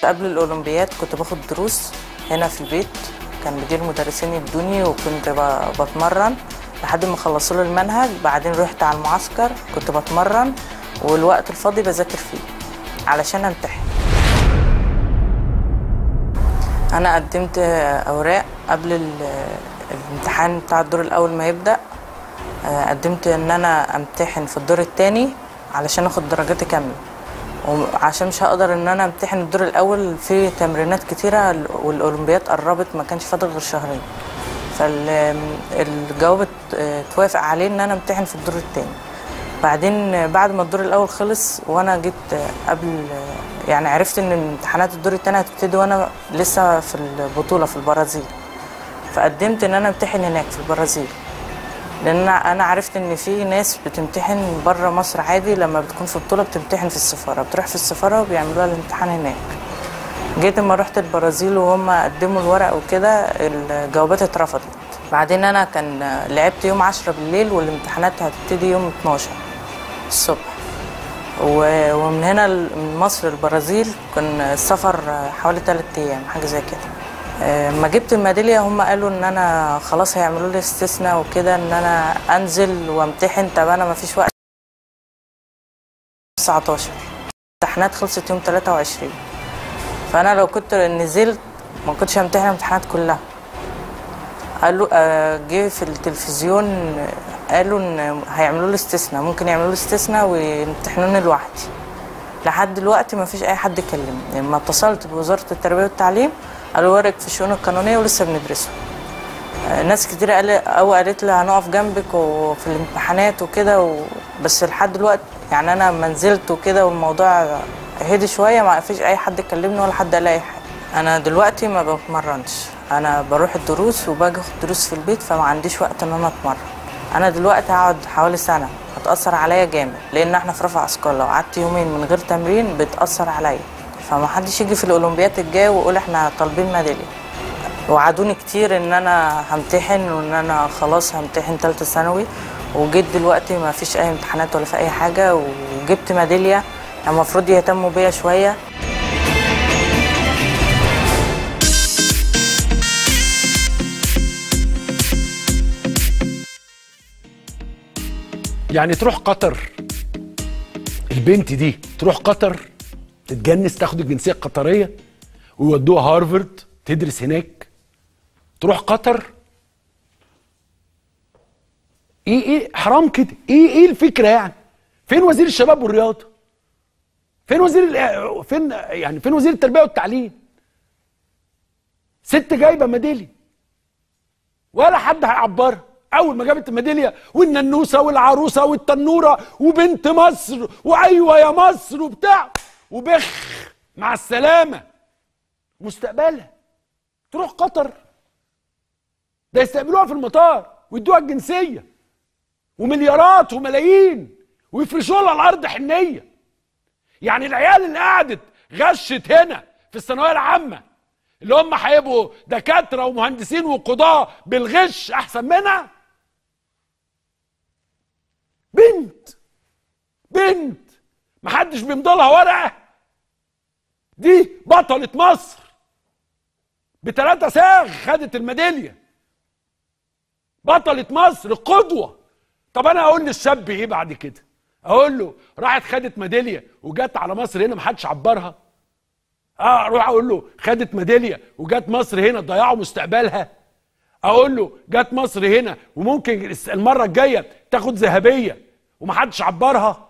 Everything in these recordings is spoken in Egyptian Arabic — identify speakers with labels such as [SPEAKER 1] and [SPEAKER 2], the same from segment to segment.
[SPEAKER 1] قبل الاولمبياد كنت باخد دروس هنا في البيت كان مدير مدرسين يدوني وكنت ب- بتمرن لحد ما خلصوا لي المنهج بعدين رحت على المعسكر كنت بتمرن والوقت الفاضي بذاكر فيه علشان امتحن انا قدمت اوراق قبل ال- الامتحان بتاع الدور الاول ما يبدا آه، قدمت ان انا امتحن في الدور الثاني علشان اخد درجاتي كامله وعشان مش هقدر ان انا امتحن الدور الاول في تمرينات كتيره والاولمبياد قربت ما كانش فاضل غير شهرين فالجواب اتوافق عليه ان انا امتحن في الدور الثاني بعدين بعد ما الدور الاول خلص وانا جيت قبل يعني عرفت ان امتحانات الدور الثاني هتبتدي وانا لسه في البطوله في البرازيل فقدمت ان انا امتحن هناك في البرازيل لان أنا- انا عرفت ان في ناس بتمتحن بره مصر عادي لما بتكون في بطوله بتمتحن في السفاره بتروح في السفاره وبيعملوها الامتحان هناك جيت لما رحت البرازيل وهم قدموا الورق وكده الجوابات اترفضت بعدين انا كان لعبت يوم 10 بالليل والامتحانات هتبتدي يوم 12 الصبح و- ومن هنا ل- من مصر البرازيل كان السفر حوالي 3 ايام حاجه زي كده آه، لما جبت الميداليه هم قالوا ان انا خلاص هيعملوا لي استثناء وكده ان انا انزل وامتحن طب انا ما فيش وقت 19 امتحانات خلصت يوم 23 فانا لو كنت نزلت ما كنتش همتحن الامتحانات كلها قالوا آه، جه في التلفزيون آه، قالوا ان هيعملوا لي استثناء ممكن يعملوا لي استثناء ويمتحنوني لوحدي لحد دلوقتي ما فيش اي حد كلمني لما اتصلت بوزاره التربيه والتعليم قالوا ورق في الشؤون القانونيه ولسه بندرسه آه، ناس كتير قال او قالت لي هنقف جنبك وفي الامتحانات وكده و... بس لحد دلوقتي يعني انا ما نزلت وكده والموضوع هدي شويه ما فيش اي حد كلمني ولا حد قال لي اي حاجه انا دلوقتي ما بتمرنش انا بروح الدروس وباجي اخد دروس في البيت فما عنديش وقت ان انا اتمرن انا دلوقتي هقعد حوالي سنه هتاثر عليا جامد لان احنا في رفع اثقال لو قعدت يومين من غير تمرين بتاثر عليا فما حدش يجي في الاولمبياد الجاي ويقول احنا طالبين ميداليه وعدوني كتير ان انا همتحن وان انا خلاص همتحن ثالثه ثانوي وجيت دلوقتي ما فيش اي امتحانات ولا في اي حاجه وجبت ميداليه المفروض يهتموا بيا شويه
[SPEAKER 2] يعني تروح قطر البنت دي تروح قطر تتجنس تاخد الجنسيه القطريه ويودوها هارفرد تدرس هناك تروح قطر ايه ايه حرام كده ايه ايه الفكره يعني فين وزير الشباب والرياضه فين وزير الإع- فين يعني فين وزير التربيه والتعليم ست جايبه ميداليه ولا حد هيعبرها اول ما جابت الميداليه والننوسه والعروسه والتنوره وبنت مصر وايوه يا مصر وبتاع وبخ مع السلامه مستقبلها تروح قطر ده يستقبلوها في المطار ويدوها الجنسيه ومليارات وملايين ويفرشوا لها الارض حنيه يعني العيال اللي قعدت غشت هنا في الثانويه العامه اللي هم هيبقوا دكاتره ومهندسين وقضاه بالغش احسن منها بنت بنت محدش بيمضي لها ورقه دي بطلة مصر بثلاثة ساغ خدت الميدالية بطلة مصر قدوة طب انا اقول للشاب ايه بعد كده اقول له راحت خدت ميدالية وجت على مصر هنا محدش عبرها اه اروح اقول له خدت ميداليه وجت مصر هنا ضيعوا مستقبلها اقول له جت مصر هنا وممكن الس- المره الجايه تاخد ذهبيه ومحدش عبرها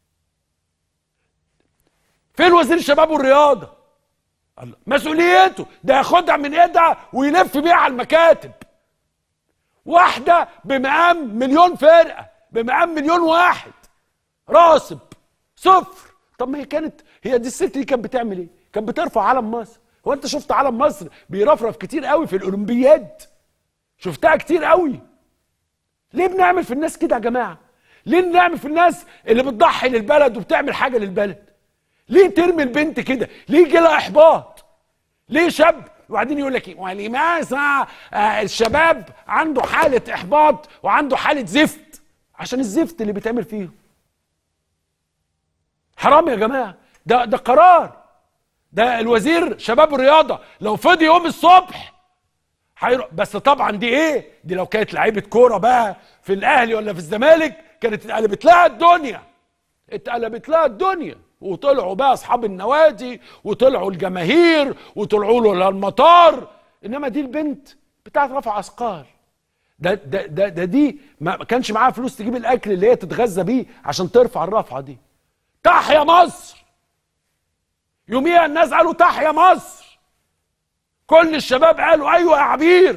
[SPEAKER 2] فين وزير الشباب والرياضه الله مسؤوليته ده ياخدها من ايدها ويلف بيها على المكاتب واحده بمقام مليون فرقه بمقام مليون واحد راسب صفر طب ما هي كانت هي دي الست دي كانت بتعمل ايه؟ كانت بترفع علم مصر هو انت شفت علم مصر بيرفرف كتير قوي في الاولمبياد شفتها كتير قوي ليه بنعمل في الناس كده يا جماعه ليه بنعمل في الناس اللي بتضحي للبلد وبتعمل حاجه للبلد ليه ترمي البنت كده ليه يجي لها احباط ليه شاب وبعدين يقول لك ايه ولماذا آه الشباب عنده حاله احباط وعنده حاله زفت عشان الزفت اللي بيتعمل فيهم حرام يا جماعه ده ده قرار ده الوزير شباب الرياضه لو فضي يوم الصبح هيروح بس طبعا دي ايه دي لو كانت لعيبه كوره بقى في الاهلي ولا في الزمالك كانت اتقلبت لها الدنيا اتقلبت لها الدنيا وطلعوا بقى اصحاب النوادي وطلعوا الجماهير وطلعوا له المطار انما دي البنت بتاعت رفع اثقال ده ده ده, ده دي ما ما كانش معاها فلوس تجيب الاكل اللي هي تتغذى بيه عشان ترفع الرفعه دي تحيا مصر يوميها الناس قالوا تحيا مصر كل الشباب قالوا ايوه يا عبير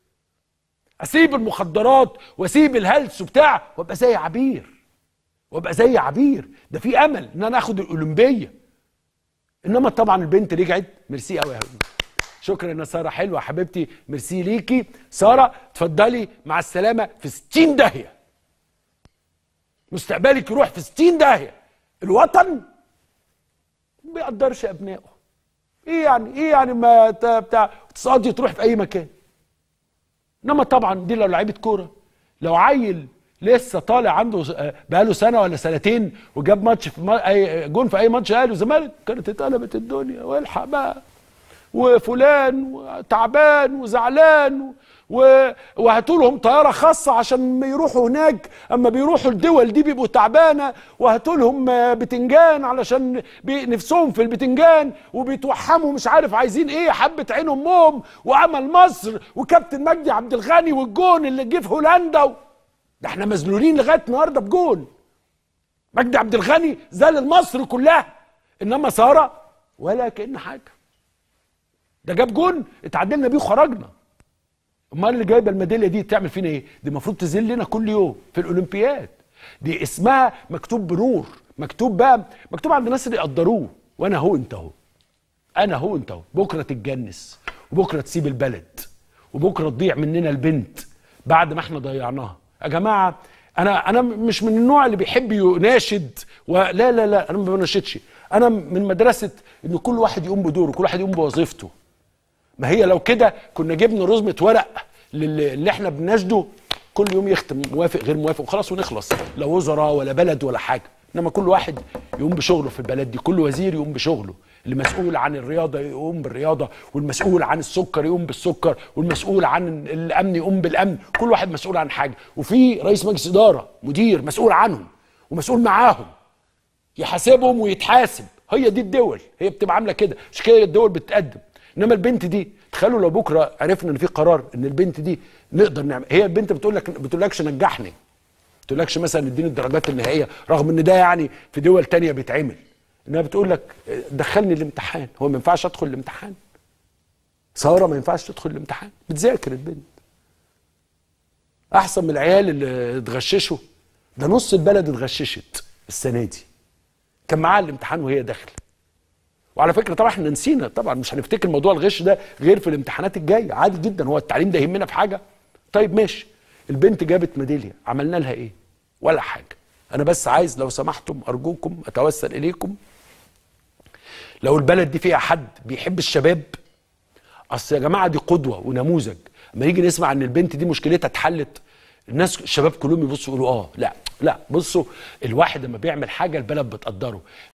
[SPEAKER 2] اسيب المخدرات واسيب الهلس وبتاع وابقى زي عبير وابقى زي عبير ده في امل ان انا اخد الاولمبيه انما طبعا البنت رجعت ميرسي قوي يا حبيبي شكرا يا ساره حلوه حبيبتي ميرسي ليكي ساره اتفضلي مع السلامه في 60 داهيه مستقبلك يروح في 60 داهيه الوطن ما بيقدرش ابنائه ايه يعني ايه يعني ما ت- بتاع تسقطي تروح في اي مكان انما طبعا دي لو لعيبه كوره لو عيل لسه طالع عنده س- آه، بقاله سنه ولا سنتين وجاب ماتش في ما... أي جون في اي ماتش اهلي وزمالك كانت اتقلبت الدنيا والحق بقى وفلان وتعبان وزعلان و... وهاتوا لهم طياره خاصه عشان ما يروحوا هناك اما بيروحوا الدول دي بيبقوا تعبانه وهاتوا لهم آه، بتنجان علشان بي... نفسهم في البتنجان وبيتوحموا مش عارف عايزين ايه حبه عين امهم وامل مصر وكابتن مجدي عبد الغني والجون اللي جه في هولندا و... ده احنا مذلولين لغايه النهارده بجون مجدي عبد الغني زال مصر كلها انما ساره ولا كان حاجه ده جاب جون اتعادلنا بيه وخرجنا امال اللي جايبه الميداليه دي تعمل فينا ايه دي المفروض تذل لنا كل يوم في الاولمبياد دي اسمها مكتوب بنور مكتوب بقى مكتوب عند الناس اللي يقدروه وانا هو انت اهو انا هو انت اهو بكره تتجنس وبكره تسيب البلد وبكره تضيع مننا البنت بعد ما احنا ضيعناها يا جماعه انا انا مش من النوع اللي بيحب يناشد ولا لا لا انا ما بناشدش انا من مدرسه ان كل واحد يقوم بدوره كل واحد يقوم بوظيفته ما هي لو كده كنا جبنا رزمه ورق لل- اللي احنا بنناشده كل يوم يختم موافق غير موافق وخلاص ونخلص لا وزراء ولا بلد ولا حاجه انما كل واحد يقوم بشغله في البلد دي كل وزير يقوم بشغله اللي مسؤول عن الرياضه يقوم بالرياضه والمسؤول عن السكر يقوم بالسكر والمسؤول عن الامن يقوم بالامن كل واحد مسؤول عن حاجه وفي رئيس مجلس اداره مدير مسؤول عنهم ومسؤول معاهم يحاسبهم ويتحاسب هي دي الدول هي بتبقى عامله كده مش كده الدول بتتقدم انما البنت دي تخيلوا لو بكره عرفنا ان في قرار ان البنت دي نقدر نعمل هي البنت بتقول لك بتقولكش نجحني ما بتقولكش مثلا اديني الدرجات النهائيه رغم ان ده يعني في دول تانية بيتعمل انها بتقول لك دخلني الامتحان هو ما ينفعش ادخل الامتحان ساره ما ينفعش تدخل الامتحان بتذاكر البنت احسن من العيال اللي اتغششوا ده نص البلد اتغششت السنه دي كان معاها الامتحان وهي داخله وعلى فكره طبعا احنا نسينا طبعا مش هنفتكر موضوع الغش ده غير في الامتحانات الجايه عادي جدا هو التعليم ده يهمنا في حاجه طيب ماشي البنت جابت ميداليه عملنا لها ايه ولا حاجه انا بس عايز لو سمحتم ارجوكم اتوسل اليكم لو البلد دي فيها حد بيحب الشباب اصل يا جماعه دي قدوه ونموذج اما نيجي نسمع ان البنت دي مشكلتها اتحلت الناس الشباب كلهم يبصوا يقولوا اه لا لا بصوا الواحد لما بيعمل حاجه البلد بتقدره